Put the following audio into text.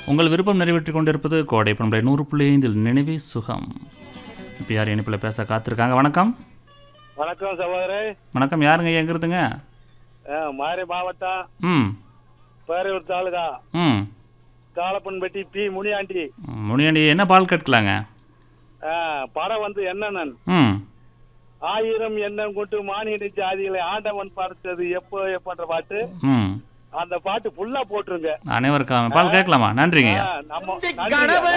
உங்கள் விருப்பம் நிறைவேற்றிக் கொண்டிருப்பது கோடை பண்பலை நூறு புள்ளி ஐந்தில் நினைவே சுகம் இப்போ யார் இணைப்பில் பேச காத்திருக்காங்க வணக்கம் வணக்கம் சகோதரே வணக்கம் யாருங்க எங்க இருந்துங்க மாரி மாவட்டம் ம் பேரையூர் தாலுகா ம் காலப்பன்பட்டி பி முனியாண்டி முனியாண்டி என்ன பால் கட்டலாங்க ஆ, படம் வந்து என்னன்னு ம் ஆயிரம் எண்ணம் கொண்டு மானியடி ஜாதிகளை ஆண்டவன் பார்த்தது எப்போ எப்பன்ற பாட்டு ம் அந்த பாட்டு ஃபுல்லா போட்டுருங்க அனைவருக்கும் பால் கேட்கலாமா நன்றிங்க ஐயா ஆ, நம்ம நன்றிங்க.